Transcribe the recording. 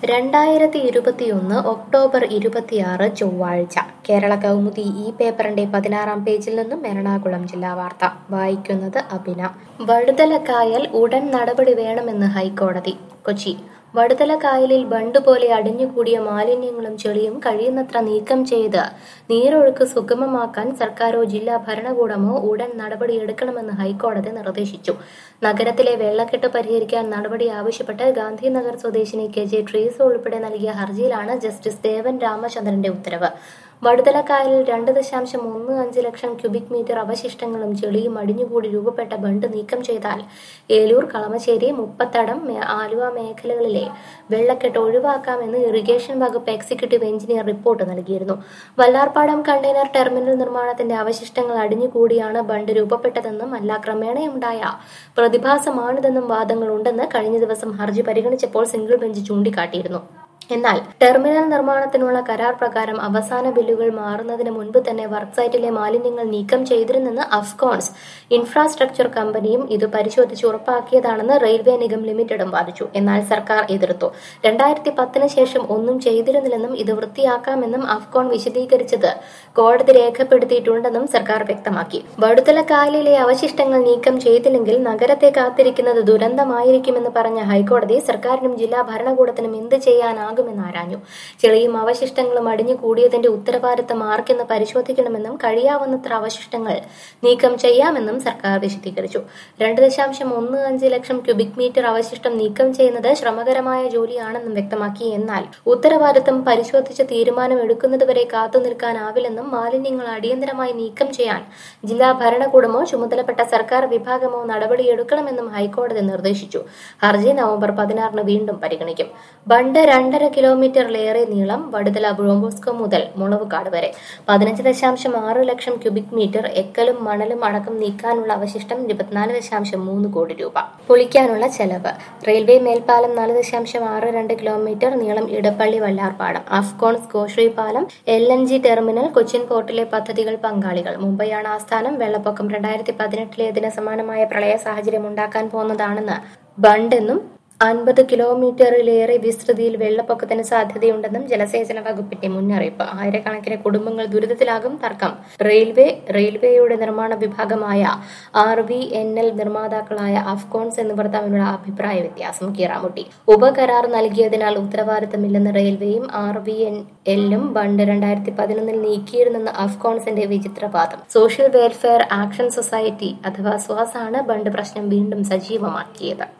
രണ്ടായിരത്തി ഇരുപത്തിയൊന്ന് ഒക്ടോബർ ഇരുപത്തിയാറ് ചൊവ്വാഴ്ച കേരള കൗമുദി ഈ പേപ്പറിന്റെ പതിനാറാം പേജിൽ നിന്നും എറണാകുളം ജില്ലാ വാർത്ത വായിക്കുന്നത് അഭിന വഴുതലക്കായൽ ഉടൻ നടപടി വേണമെന്ന് ഹൈക്കോടതി കൊച്ചി വടുതല കായലിൽ ബണ്ട് പോലെ അടിഞ്ഞുകൂടിയ മാലിന്യങ്ങളും ചെളിയും കഴിയുന്നത്ര നീക്കം ചെയ്ത് നീരൊഴുക്ക് സുഗമമാക്കാൻ സർക്കാരോ ജില്ലാ ഭരണകൂടമോ ഉടൻ നടപടിയെടുക്കണമെന്ന് ഹൈക്കോടതി നിർദ്ദേശിച്ചു നഗരത്തിലെ വെള്ളക്കെട്ട് പരിഹരിക്കാൻ നടപടി ആവശ്യപ്പെട്ട് ഗാന്ധിനഗർ സ്വദേശിനി കെ ജെ ട്രീസ് ഉൾപ്പെടെ നൽകിയ ഹർജിയിലാണ് ജസ്റ്റിസ് ദേവൻ രാമചന്ദ്രന്റെ ഉത്തരവ് വടുതല കായലിൽ രണ്ട് ദശാംശം ഒന്ന് അഞ്ച് ലക്ഷം ക്യൂബിക് മീറ്റർ അവശിഷ്ടങ്ങളും ചെളിയും അടിഞ്ഞുകൂടി രൂപപ്പെട്ട ബണ്ട് നീക്കം ചെയ്താൽ ഏലൂർ കളമശ്ശേരി മുപ്പത്തടം മേ- ആലുവ മേഖലകളിലെ വെള്ളക്കെട്ട് ഒഴിവാക്കാമെന്ന് ഇറിഗേഷൻ വകുപ്പ് എക്സിക്യൂട്ടീവ് എഞ്ചിനീയർ റിപ്പോർട്ട് നൽകിയിരുന്നു വല്ലാർപാടം കണ്ടെയ്നർ ടെർമിനൽ നിർമ്മാണത്തിന്റെ അവശിഷ്ടങ്ങൾ അടിഞ്ഞുകൂടിയാണ് ബണ്ട് രൂപപ്പെട്ടതെന്നും അല്ല ക്രമേണയുണ്ടായ പ്രതിഭാസമാണിതെന്നും വാദങ്ങളുണ്ടെന്ന് കഴിഞ്ഞ ദിവസം ഹർജി പരിഗണിച്ചപ്പോൾ സിംഗിൾ ബെഞ്ച് ചൂണ്ടിക്കാട്ടിയിരുന്നു എന്നാൽ ടെർമിനൽ നിർമ്മാണത്തിനുള്ള കരാർ പ്രകാരം അവസാന ബില്ലുകൾ മാറുന്നതിന് മുൻപ് തന്നെ വർക്ക് സൈറ്റിലെ മാലിന്യങ്ങൾ നീക്കം ചെയ്തിരുന്നെന്ന് അഫ്കോൺസ് ഇൻഫ്രാസ്ട്രക്ചർ കമ്പനിയും ഇത് പരിശോധിച്ച് ഉറപ്പാക്കിയതാണെന്ന് റെയിൽവേ നിഗം ലിമിറ്റഡും വാദിച്ചു എന്നാൽ സർക്കാർ എതിർത്തു രണ്ടായിരത്തി പത്തിന് ശേഷം ഒന്നും ചെയ്തിരുന്നില്ലെന്നും ഇത് വൃത്തിയാക്കാമെന്നും അഫ്കോൺ വിശദീകരിച്ചത് കോടതി രേഖപ്പെടുത്തിയിട്ടുണ്ടെന്നും സർക്കാർ വ്യക്തമാക്കി വടുതല കായലിലെ അവശിഷ്ടങ്ങൾ നീക്കം ചെയ്തില്ലെങ്കിൽ നഗരത്തെ കാത്തിരിക്കുന്നത് ദുരന്തമായിരിക്കുമെന്ന് പറഞ്ഞ ഹൈക്കോടതി സർക്കാരിനും ജില്ലാ ഭരണകൂടത്തിനും എന്ത് ചെയ്യാനാകുമെന്ന് ആരാഞ്ഞു ചെളിയും അവശിഷ്ടങ്ങളും അടിഞ്ഞു കൂടിയതിന്റെ ഉത്തരവാദിത്തം ആർക്കെന്ന് പരിശോധിക്കണമെന്നും കഴിയാവുന്നത്ര അവശിഷ്ടങ്ങൾ നീക്കം ചെയ്യാമെന്നും സർക്കാർ വിശദീകരിച്ചു രണ്ട് ദശാംശം ഒന്ന് അഞ്ച് ലക്ഷം ക്യൂബിക് മീറ്റർ അവശിഷ്ടം നീക്കം ചെയ്യുന്നത് ശ്രമകരമായ ജോലിയാണെന്നും വ്യക്തമാക്കി എന്നാൽ ഉത്തരവാദിത്തം പരിശോധിച്ച് തീരുമാനം എടുക്കുന്നതുവരെ കാത്തുനിൽക്കാനാവില്ലെന്നും മാലിന്യങ്ങൾ അടിയന്തരമായി നീക്കം ചെയ്യാൻ ജില്ലാ ഭരണകൂടമോ ചുമതലപ്പെട്ട സർക്കാർ വിഭാഗമോ നടപടിയെടുക്കണമെന്നും ഹൈക്കോടതി നിർദ്ദേശിച്ചു ഹർജി നവംബർ പതിനാറിന് വീണ്ടും പരിഗണിക്കും ബണ്ട് രണ്ടര കിലോമീറ്ററിലേറെ നീളം വടുതല ബ്രോംബോസ്കോ മുതൽ മുളവുകാട് വരെ പതിനഞ്ച് ദശാംശം ആറ് ലക്ഷം ക്യൂബിക് മീറ്റർ എക്കലും മണലും അടക്കം നീക്കാനുള്ള അവശിഷ്ടം ഇരുപത്തിനാല് ദശാംശം മൂന്ന് കോടി രൂപ പൊളിക്കാനുള്ള ചെലവ് റെയിൽവേ മേൽപ്പാലം നാല് ദശാംശം ആറ് രണ്ട് കിലോമീറ്റർ നീളം ഇടപ്പള്ളി വല്ലാർപാടം അഫ്കോൺസ് ഗോശ്രീ പാലം L N G terminal Cochin പോർട്ടിലെ പദ്ധതികൾ പങ്കാളികൾ മുംബൈയാണ് ആസ്ഥാനം വെള്ളപ്പൊക്കം രണ്ടായിരത്തി പതിനെട്ടിലേതിന് സമാനമായ പ്രളയ സാഹചര്യം ഉണ്ടാക്കാൻ പോകുന്നതാണെന്ന് ബണ്ടെന്നും അൻപത് കിലോമീറ്ററിലേറെ വിസ്തൃതിയിൽ വെള്ളപ്പൊക്കത്തിന് സാധ്യതയുണ്ടെന്നും ജലസേചന വകുപ്പിന്റെ മുന്നറിയിപ്പ് ആയിരക്കണക്കിന് കുടുംബങ്ങൾ ദുരിതത്തിലാകും തർക്കം റെയിൽവേ റെയിൽവേയുടെ നിർമ്മാണ വിഭാഗമായ ആർ വി എൻ എൽ നിർമ്മാതാക്കളായ അഫ്കോൺസ് എന്നിവർ തമ്മിലുള്ള അഭിപ്രായ വ്യത്യാസം കീറാമുട്ടി ഉപകരാർ നൽകിയതിനാൽ ഉത്തരവാദിത്തമില്ലെന്ന് റെയിൽവേയും ആർ വി എൻ എല്ലും ബണ്ട് രണ്ടായിരത്തി പതിനൊന്നിൽ നീക്കിയിരുന്നെന്ന് അഫ്കോൺസിന്റെ വിചിത്രവാദം സോഷ്യൽ വെൽഫെയർ ആക്ഷൻ സൊസൈറ്റി അഥവാ സ്വാസാണ് ബണ്ട് പ്രശ്നം വീണ്ടും സജീവമാക്കിയത്